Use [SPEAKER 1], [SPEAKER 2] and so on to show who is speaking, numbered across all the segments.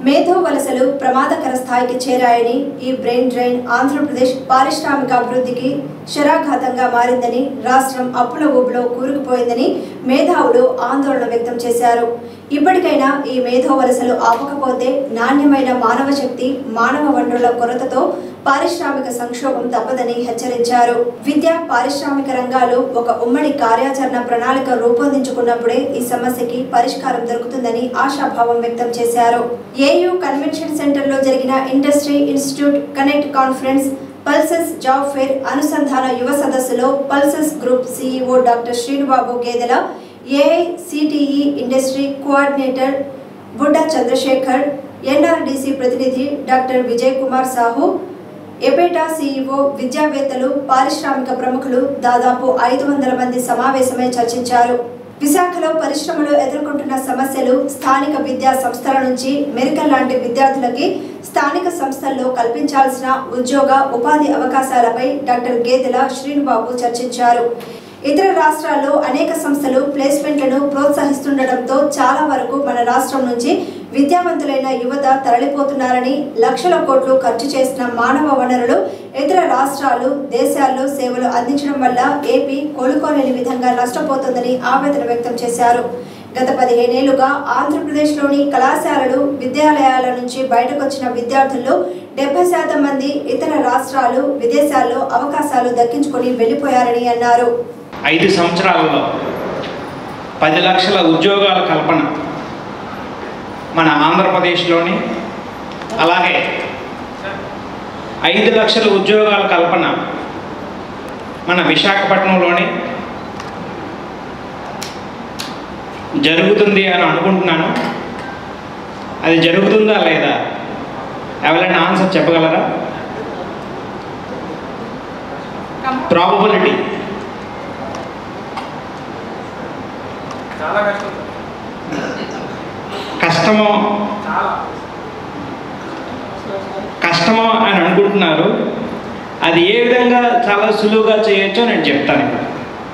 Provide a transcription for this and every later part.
[SPEAKER 1] మేధో వలసలు ప్రమాదకర స్థాయికి చేరాయని ఈ బ్రెయిన్ డ్రైన్ ఆంధ్రప్రదేశ్ పారిశ్రామిక అభివృద్ధికి శరాఘాతంగా మారిందని రాష్ట్రం అప్పుల ఊబిలో కూరుకుపోయిందని మేధావులు ఆందోళన వ్యక్తం చేశారు ఇప్పటికైనా ఈ మేధో వలసలు ఆపకపోతే నాణ్యమైన మానవ శక్తి మానవ వనరుల కొరతతో పారిశ్రామిక సంక్షోభం తప్పదని హెచ్చరించారు విద్య పారిశ్రామిక రంగాలు ఒక ఉమ్మడి కార్యాచరణ ప్రణాళిక రూపొందించుకున్నప్పుడే ఈ సమస్యకి పరిష్కారం దొరుకుతుందని ఆశాభావం వ్యక్తం చేశారు ఏయూ కన్వెన్షన్ సెంటర్ లో జరిగిన industry institute connect conference Pulses job fair అనుసంధాన యువ సదస్సులో Pulses group CEO doctor Srinubabu Gedela AICTE industry coordinator Budda Chandrasekhar NRDC ప్రతినిధి డాక్టర్ విజయ్ కుమార్ సాహు ఎపేటా సీఈఓ విద్యావేత్తలు పారిశ్రామిక ప్రముఖులు దాదాపు ఐదు వందల మంది సమావేశమై చర్చించారు విశాఖలో పరిశ్రమలు ఎదుర్కొంటున్న సమస్యలు స్థానిక విద్యా సంస్థల నుంచి మెరికల్ లాంటి విద్యార్థులకి స్థానిక సంస్థల్లో కల్పించాల్సిన ఉద్యోగ ఉపాధి అవకాశాలపై డాక్టర్ గేదెల శ్రీనుబాబు చర్చించారు ఇతర రాష్ట్రాల్లో అనేక సంస్థలు ప్లేస్మెంట్లను ప్రోత్సహిస్తుండటంతో చాలా వరకు మన రాష్ట్రం నుంచి విద్యావంతులైన యువత తరలిపోతున్నారని లక్షల కోట్లు ఖర్చు చేసిన మానవ వనరులు ఇతర రాష్ట్రాలు దేశాల్లో సేవలు అందించడం వల్ల ఏపీ కోలుకోలేని విధంగా నష్టపోతుందని ఆవేదన వ్యక్తం చేశారు గత పదిహేనేళ్లుగా ఆంధ్రప్రదేశ్లోని కళాశాలలు విద్యాలయాల నుంచి బయటకొచ్చిన విద్యార్థుల్లో డెబ్బై శాతం మంది ఇతర రాష్ట్రాలు విదేశాల్లో అవకాశాలు దక్కించుకొని వెళ్లిపోయారని అన్నారు
[SPEAKER 2] ఐదు సంవత్సరాలలో పది లక్షల ఉద్యోగాల కల్పన మన ఆంధ్రప్రదేశ్లోని అలాగే ఐదు లక్షల ఉద్యోగాల కల్పన మన విశాఖపట్నంలోని జరుగుతుంది అని అనుకుంటున్నాను అది జరుగుతుందా లేదా ఎవరైనా ఆన్సర్ చెప్పగలరా ప్రాబబిలిటీ
[SPEAKER 3] చాలా కష్టం సార్.
[SPEAKER 2] కష్టమో
[SPEAKER 3] చాలా
[SPEAKER 2] కష్టమో అని అనుకుంటున్నారు అది ఏ విధంగా చాలా సులువుగా చేయొచ్చో నేను చెప్తాను ఇప్పుడు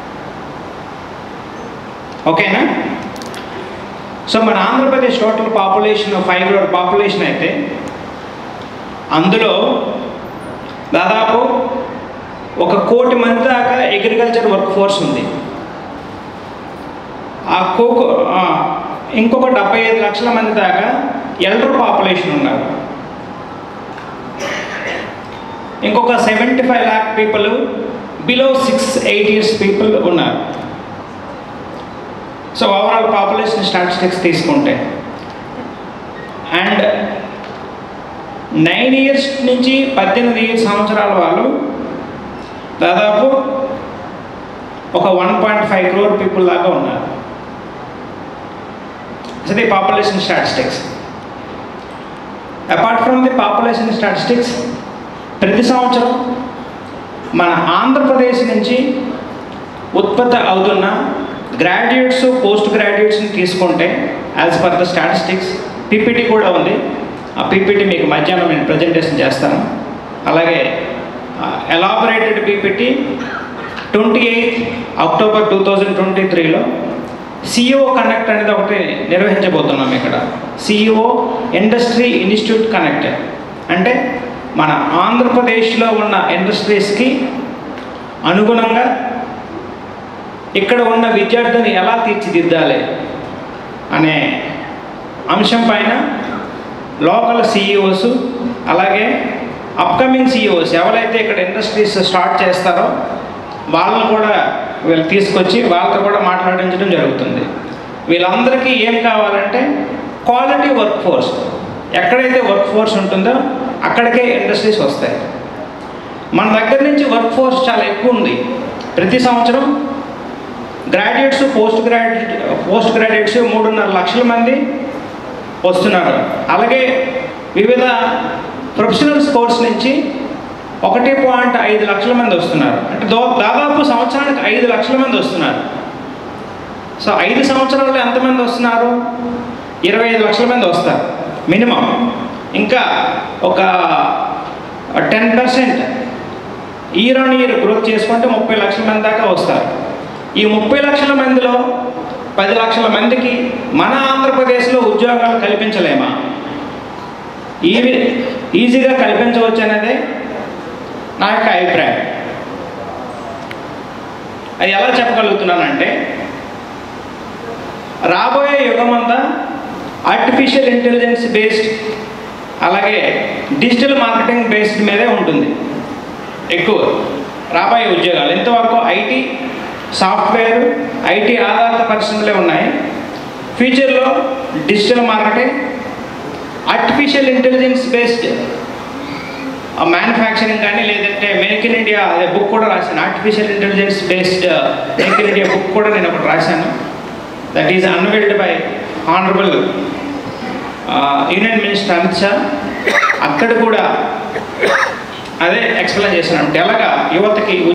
[SPEAKER 2] ఓకేనా సో మన Andhra Pradesh total population five crore population అయితే అందులో దాదాపు ఒక కోటి మంది దాకా అగ్రికల్చర్ వర్క్ ఫోర్స్ ఉంది ఆ కోకో ఆ, ఇంకొక డెబ్బై ఐదు లక్షల మంది దాకా ఎల్డర్ పాపులేషన్ ఉన్నారు ఇంకొక seventy five lakh people below six eight years people ఉన్నారు సో ఓవరాల్ పాపులేషన్ స్టాటిస్టిక్స్ తీసుకుంటే అండ్ నైన్ ఇయర్స్ నుంచి పద్దెనిమిది సంవత్సరాల వాళ్ళు దాదాపు ఒక one point five crore people దాకా ఉన్నారు so the population statistics apart from the population statistics ప్రతి సంవత్సరం మన ఆంధ్రప్రదేశ్ నుంచి ఉత్పత్తి అవుతున్న గ్రాడ్యుయేట్స్ పోస్ట్ గ్రాడ్యుయేట్స్ని తీసుకుంటే as per the statistics PPT కూడా ఉంది ఆ పీపీటీ మీకు మధ్యాహ్నం నేను ప్రజెంటేషన్ చేస్తాను అలాగే elaborated PPT twenty eighth October two thousand twenty త్రీలో సిఇఓ కనెక్ట్ అనేది ఒకటి నిర్వహించబోతున్నాం ఇక్కడ సిఇఓ ఇండస్ట్రీ ఇన్స్టిట్యూట్ కనెక్ట్ అంటే మన ఆంధ్రప్రదేశ్లో ఉన్న ఇండస్ట్రీస్కి అనుగుణంగా ఇక్కడ ఉన్న విద్యార్థిని ఎలా తీర్చిదిద్దాలి అనే అంశం పైన లోకల్ సిఇఓస్ అలాగే అప్కమింగ్ సిఇఓస్ ఎవరైతే ఇక్కడ ఇండస్ట్రీస్ స్టార్ట్ చేస్తారో వాళ్ళని కూడా వీళ్ళు తీసుకొచ్చి వాళ్ళతో కూడా మాట్లాడించడం జరుగుతుంది వీళ్ళందరికీ ఏం కావాలంటే క్వాలిటీ వర్క్ ఫోర్స్ ఎక్కడైతే వర్క్ ఫోర్స్ ఉంటుందో అక్కడికే ఇండస్ట్రీస్ వస్తాయి మన దగ్గర నుంచి వర్క్ ఫోర్స్ చాలా ఎక్కువ ఉంది ప్రతి సంవత్సరం graduates post graduate post graduates మూడున్నర లక్షల మంది వస్తున్నారు అలాగే వివిధ ప్రొఫెషనల్స్ కోర్స్ నుంచి ఒకటి పాయింట్ ఐదు లక్షల మంది వస్తున్నారు అంటే దో దాదాపు సంవత్సరానికి ఐదు లక్షల మంది వస్తున్నారు సో ఐదు సంవత్సరాల్లో ఎంతమంది వస్తున్నారు ఇరవై ఐదు లక్షల మంది వస్తారు మినిమం ఇంకా ఒక ten percent year on year growth చేసుకుంటే ముప్పై లక్షల మంది దాకా వస్తారు ఈ ముప్పై లక్షల మందిలో పది లక్షల మందికి మన ఆంధ్రప్రదేశ్లో ఉద్యోగాలు కల్పించలేమా ఈవి ఈజీగా కల్పించవచ్చు అనేది నా యొక్క అభిప్రాయం అది ఎలా చెప్పగలుగుతున్నానంటే రాబోయే యుగమంతా ఆర్టిఫిషియల్ ఇంటెలిజెన్స్ బేస్డ్ అలాగే డిజిటల్ మార్కెటింగ్ బేస్డ్ మీదే ఉంటుంది ఎక్కువ రాబోయే ఉద్యోగాలు ఇంతవరకు ఐటీ సాఫ్ట్వేర్ ఐటీ ఆధారిత పరిశ్రమలే ఉన్నాయి ఫ్యూచర్లో digital marketing artificial intelligence based manufacturing కానీ లేదంటే మేక్ ఇన్ ఇండియా అదే బుక్ కూడా రాశాను artificial intelligence based make in India book కూడా నేను ఒకటి రాశాను that is unveiled by honourable union minister Amit Shah అక్కడ కూడా అదే ఎక్స్ప్లెయిన్ చేశాను అంటే ఎలాగా యువతకి